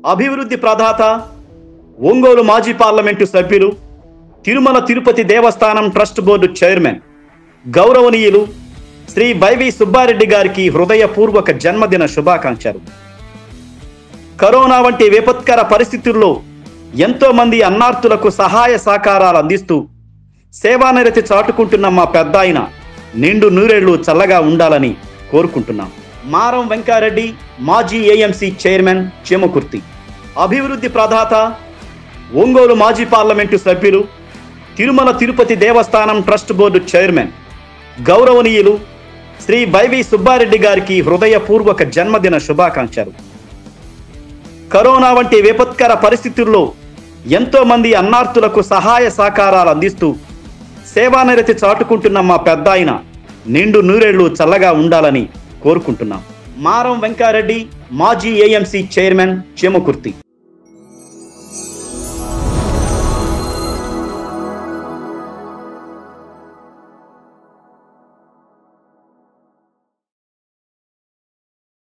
అభివృద్ధి ప్రదాత ఒంగోలు మాజీ పార్లమెంటు సభ్యులు తిరుమల తిరుపతి దేవస్థానం ట్రస్ట్ బోర్డు చైర్మన్ గౌరవనీయులు శ్రీ వైవి సుబ్బారెడ్డి గారికి హృదయపూర్వక జన్మదిన శుభాకాంక్షలు కరోనా వంటి విపత్కర పరిస్థితుల్లో ఎంతో మంది అన్నార్తులకు సహాయ సహకారాలు అందిస్తూ సేవానిరతి చాటుకుంటున్న మా పెద్ద ఆయన నిండు నూరేళ్లు చల్లగా ఉండాలని కోరుకుంటున్నాం మారం వెంకారెడ్డి మాజీ ఏఎంసీ చైర్మన్ చేమకుర్తి అభివృద్ధి ప్రదాత ఒంగోలు మాజీ పార్లమెంటు సభ్యులు తిరుమల తిరుపతి దేవస్థానం ట్రస్ట్ బోర్డు చైర్మన్ గౌరవనీయులు శ్రీ వైవి సుబ్బారెడ్డి గారికి హృదయపూర్వక జన్మదిన శుభాకాంక్షలు కరోనా వంటి విపత్కర పరిస్థితుల్లో ఎంతో మంది అన్నార్తులకు సహాయ సహకారాలు అందిస్తూ సేవానిరతి చాటుకుంటున్న మా పెద్ద ఆయన నిండు నూరేళ్లు చల్లగా ఉండాలని కోరుకుంటున్నాం మారం వెంకారెడ్డి మాజీ ఏఎంసీ చైర్మన్ చేమకుర్తి